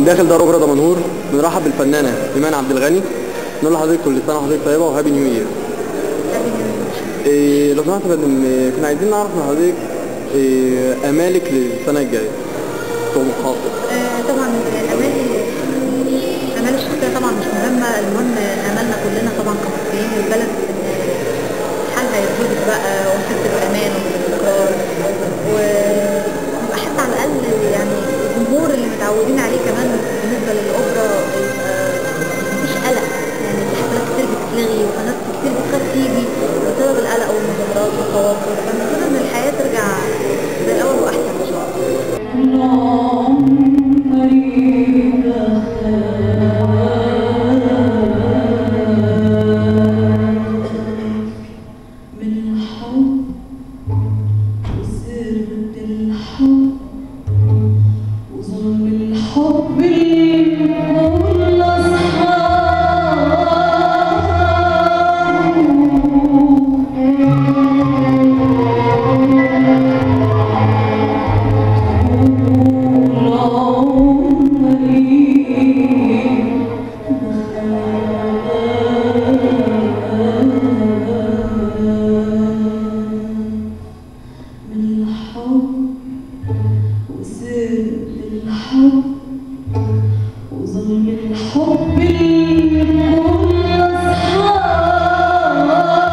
من داخل دار اوبرا دمنهور بنرحب بالفنانه ايمان عبد الغني نقول لحضرتك كل سنه وحضرتك طيبه وهابي نيو يير إيه لو سمحت يا فندم إيه، كنا عايزين نعرف من حضرتك إيه امالك للسنه الجايه طموحاتك آه، طبعا الامال الامال الشخصيه طبعا مش مهمه المهم املنا كلنا طبعا كمصريين البلد إن حالها يتظبط بقى ونحس بالامان والاستقرار واحس على الاقل يعني الجمهور اللي متعودين عليه كمان بالنسبه للاوبرا يبقى مفيش قلق يعني في حفلات كتير بتتلغي وقنوات كتير بتخاف تيجي بسبب القلق والمظاهرات والتوتر فالمفروض ان الحياه ترجع زي الاول واحسن ان شاء الله من الحب وسرت الحب وظلم الحب الكل أصحاب طول عمري من الحب وسر الحب وظلم الحب الكل أصحاب